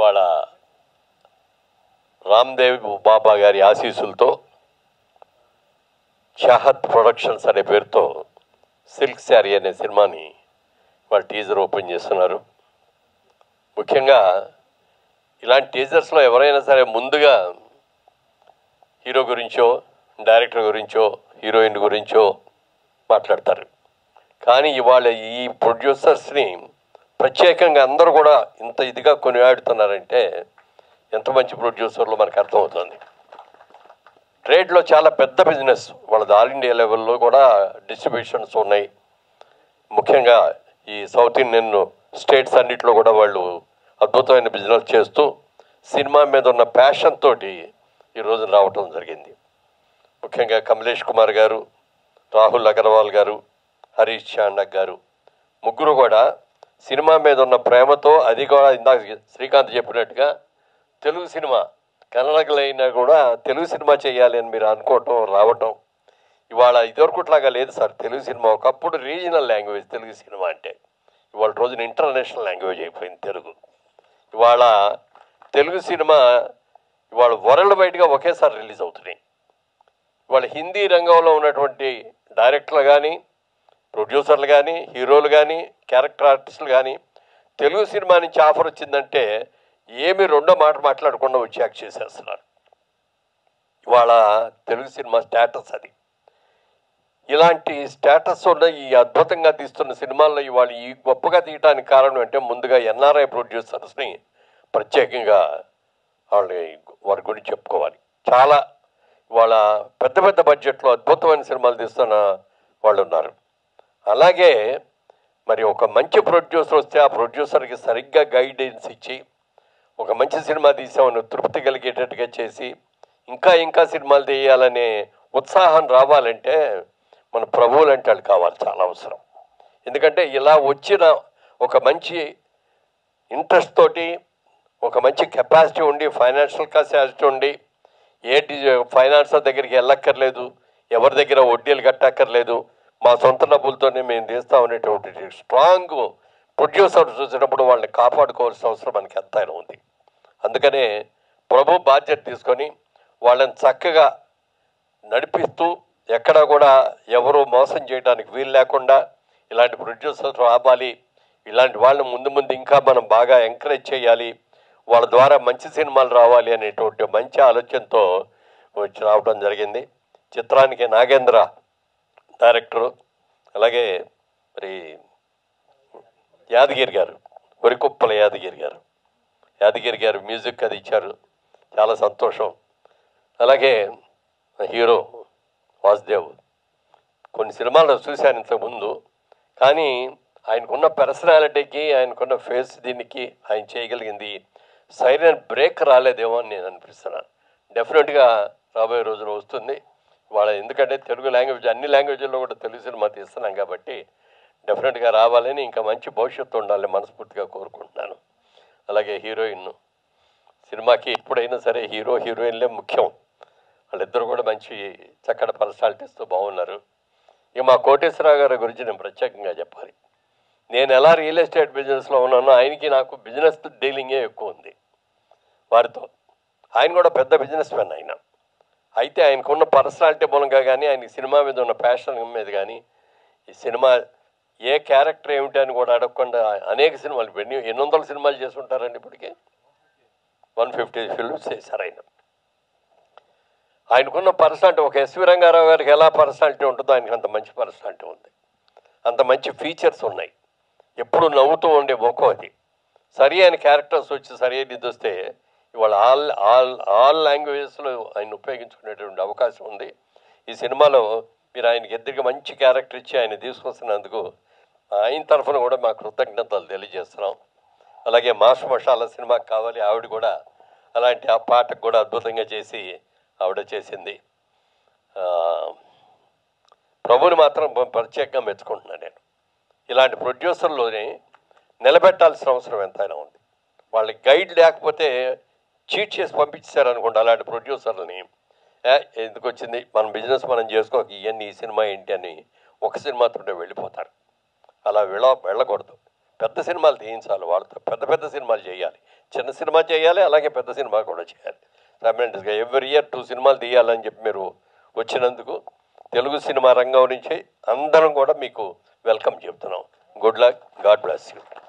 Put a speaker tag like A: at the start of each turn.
A: ఇవాళ రామ్దేవ్ బాబా గారి ఆశీస్సులతో చాహత్ ప్రొడక్షన్స్ అనే పేరుతో సిల్క్ శారీ అనే సినిమాని వాళ్ళ టీజర్ ఓపెన్ చేస్తున్నారు ముఖ్యంగా ఇలాంటి టీజర్స్లో ఎవరైనా సరే ముందుగా హీరో గురించో డైరెక్టర్ గురించో హీరోయిన్ గురించో మాట్లాడతారు కానీ ఇవాళ ఈ ప్రొడ్యూసర్స్ని ప్రత్యేకంగా అందరూ కూడా ఇంత ఇదిగా కొనియాడుతున్నారంటే ఎంత మంచి ప్రొడ్యూసర్లు మనకు అర్థమవుతుంది ట్రేడ్లో చాలా పెద్ద బిజినెస్ వాళ్ళది ఆల్ ఇండియా లెవెల్లో కూడా డిస్ట్రిబ్యూషన్స్ ఉన్నాయి ముఖ్యంగా ఈ సౌత్ ఇండియన్ స్టేట్స్ అన్నిట్లో కూడా వాళ్ళు అద్భుతమైన బిజినెస్ చేస్తూ సినిమా మీద ఉన్న ప్యాషన్ తోటి ఈరోజు రావటం జరిగింది ముఖ్యంగా కమలేష్ కుమార్ గారు రాహుల్ అగర్వాల్ గారు హరీష్ చాండక్ గారు ముగ్గురు కూడా సినిమా మీద ఉన్న ప్రేమతో అది కూడా ఇందాక శ్రీకాంత్ చెప్పినట్టుగా తెలుగు సినిమా కన్నడకులైనా కూడా తెలుగు సినిమా చేయాలి అని మీరు అనుకోవటం రావటం ఇవాళ ఇదివరకుట్లాగా లేదు సార్ తెలుగు సినిమా ఒకప్పుడు రీజనల్ లాంగ్వేజ్ తెలుగు సినిమా అంటే ఇవాళ రోజున ఇంటర్నేషనల్ లాంగ్వేజ్ అయిపోయింది తెలుగు ఇవాళ తెలుగు సినిమా ఇవాళ వరల్డ్ వైడ్గా ఒకేసారి రిలీజ్ అవుతున్నాయి ఇవాళ హిందీ రంగంలో ఉన్నటువంటి డైరెక్టర్లు కానీ ప్రొడ్యూసర్లు కానీ హీరోలు కానీ క్యారెక్టర్ ఆర్టిస్టులు కానీ తెలుగు సినిమా నుంచి ఆఫర్ వచ్చిందంటే ఏమి రెండో మాట మాట్లాడకుండా వచ్చి యాక్ట్ చేసేస్తున్నారు ఇవాళ తెలుగు సినిమా స్టేటస్ అది ఇలాంటి స్టేటస్ ఉన్న ఈ అద్భుతంగా తీస్తున్న సినిమాల్లో ఇవాళ ఈ గొప్పగా తీయడానికి కారణం అంటే ముందుగా ఎన్ఆర్ఐ ప్రొడ్యూసర్స్ని ప్రత్యేకంగా వాళ్ళని వారి గురించి చెప్పుకోవాలి చాలా వాళ్ళ పెద్ద పెద్ద బడ్జెట్లో అద్భుతమైన సినిమాలు తీస్తున్న వాళ్ళు ఉన్నారు అలాగే మరి ఒక మంచి ప్రొడ్యూసర్ వస్తే ఆ ప్రొడ్యూసర్కి సరిగ్గా గైడెన్స్ ఇచ్చి ఒక మంచి సినిమా తీసామని తృప్తి కలిగేటట్టుగా చేసి ఇంకా ఇంకా సినిమాలు తీయాలనే ఉత్సాహం రావాలంటే మన ప్రభువులు అంటే వాళ్ళు కావాలి చాలా అవసరం ఎందుకంటే ఇలా వచ్చిన ఒక మంచి ఇంట్రెస్ట్ తోటి ఒక మంచి కెపాసిటీ ఉండి ఫైనాన్షియల్ కెపాసిటీ ఉండి ఏంటి ఫైనాన్సర్ దగ్గరికి వెళ్ళక్కర్లేదు ఎవరి దగ్గర వడ్డీలు కట్టక్కర్లేదు మా సొంత డబ్బులతోనే మేము తీస్తామనేటువంటి స్ట్రాంగ్ ప్రొడ్యూసర్ చూసినప్పుడు వాళ్ళని కాపాడుకోవాల్సిన అవసరం మనకి ఎంతైనా ఉంది అందుకనే ప్రభు బాధ్యత తీసుకొని వాళ్ళని చక్కగా నడిపిస్తూ ఎక్కడ కూడా ఎవరు మోసం చేయడానికి వీలు లేకుండా ఇలాంటి ప్రొడ్యూసర్స్ రావాలి ఇలాంటి వాళ్ళని ముందు ముందు ఇంకా మనం బాగా ఎంకరేజ్ చేయాలి వాళ్ళ ద్వారా మంచి సినిమాలు రావాలి అనేటువంటి మంచి ఆలోచనతో వచ్చి రావడం జరిగింది చిత్రానికి నాగేంద్ర డైరెక్టరు అలాగే మరి యాదగిరి గారు వరికుప్పల యాదగిరి గారు యాదగిరి గారు మ్యూజిక్ అది ఇచ్చారు చాలా సంతోషం అలాగే హీరో వాసుదేవ్ కొన్ని సినిమాలు చూశాను ఇంతకుముందు కానీ ఆయనకున్న పర్సనాలిటీకి ఆయనకున్న ఫేస్ దీనికి ఆయన చేయగలిగింది సైలెంట్ బ్రేక్ రాలేదేమో అని నేను అనిపిస్తున్నాను డెఫినెట్గా రాబోయే రోజులు వస్తుంది వాళ్ళ ఎందుకంటే తెలుగు లాంగ్వేజ్ అన్ని లాంగ్వేజ్ల్లో కూడా తెలుగు సినిమా తీస్తున్నాం కాబట్టి డెఫినెట్గా రావాలని ఇంకా మంచి భవిష్యత్తు ఉండాలని మనస్ఫూర్తిగా కోరుకుంటున్నాను అలాగే హీరోయిన్ సినిమాకి ఎప్పుడైనా సరే హీరో హీరోయిన్లే ముఖ్యం వాళ్ళిద్దరు కూడా మంచి చక్కటి పర్సనాలిటీస్తో బాగున్నారు ఇక మా కోటేశ్వరరావు గారి గురించి నేను ప్రత్యేకంగా చెప్పాలి నేను ఎలా రియల్ ఎస్టేట్ బిజినెస్లో ఉన్నానో ఆయనకి నాకు బిజినెస్ డీలింగే ఎక్కువ ఉంది వారితో ఆయన కూడా పెద్ద బిజినెస్ మ్యాన్ ఆయన అయితే ఆయనకున్న పర్సనాలిటీ మూలంగా కానీ ఆయన సినిమా మీద ఉన్న ప్యాషన్ మీద కానీ ఈ సినిమా ఏ క్యారెక్టర్ ఏమిటి అని కూడా అడగకుండా అనేక సినిమాలు ఎన్ని ఎన్ని వందల సినిమాలు చేసి ఉంటారండి ఇప్పటికే వన్ ఫిఫ్టీ ఫిల్మ్స్ చేశారు ఆయన ఆయనకున్న పర్సనాలిటీ ఒక ఎస్వి రంగారావు గారికి ఎలా పర్సనాలిటీ ఉంటుందో ఆయనకు అంత మంచి పర్సనాలిటీ ఉంది అంత మంచి ఫీచర్స్ ఉన్నాయి ఎప్పుడు నవ్వుతూ ఉండే ముఖం అది సరి అయిన క్యారెక్టర్స్ వచ్చి సరి అయిన ఇది వస్తే ఇవాళ ఆల్ ఆల్ ఆల్ లాంగ్వేజెస్లో ఆయన ఉపయోగించుకునేటువంటి అవకాశం ఉంది ఈ సినిమాలో మీరు ఆయనకి ఇద్దరికి మంచి క్యారెక్టర్ ఇచ్చి ఆయన తీసుకొస్తున్నందుకు ఆయన తరఫున కూడా మా కృతజ్ఞతలు తెలియజేస్తున్నాం అలాగే మాస్ మషాలా సినిమాకి కావాలి ఆవిడ కూడా అలాంటి ఆ పాటకు కూడా అద్భుతంగా చేసి ఆవిడ చేసింది ఆ, ప్రభుని మాత్రం ప్రత్యేకంగా మెచ్చుకుంటున్నాను నేను ఇలాంటి ప్రొడ్యూసర్లోని నిలబెట్టాల్సిన అవసరం ఎంతైనా ఉంది వాళ్ళకి గైడ్ లేకపోతే చీట్ చేసి పంపించారు అనుకోండి అలాంటి ప్రొడ్యూసర్లని "ఏ, ఎందుకు వచ్చింది మన బిజినెస్ మనం చేసుకోక ఇవన్నీ ఈ సినిమా ఏంటి అని ఒక సినిమాతో వెళ్ళిపోతారు అలా వెళ్ళ వెళ్ళకూడదు పెద్ద సినిమాలు తీయించాలి వాళ్ళతో పెద్ద పెద్ద సినిమాలు చేయాలి చిన్న సినిమా చేయాలి అలాగే పెద్ద సినిమా కూడా చేయాలి సైమల్టేనియస్గా ఎవ్రీ ఇయర్ టూ సినిమాలు తీయాలని చెప్పి మీరు వచ్చినందుకు తెలుగు సినిమా రంగం నుంచి అందరం కూడా మీకు వెల్కమ్ చెప్తున్నాం good luck God bless you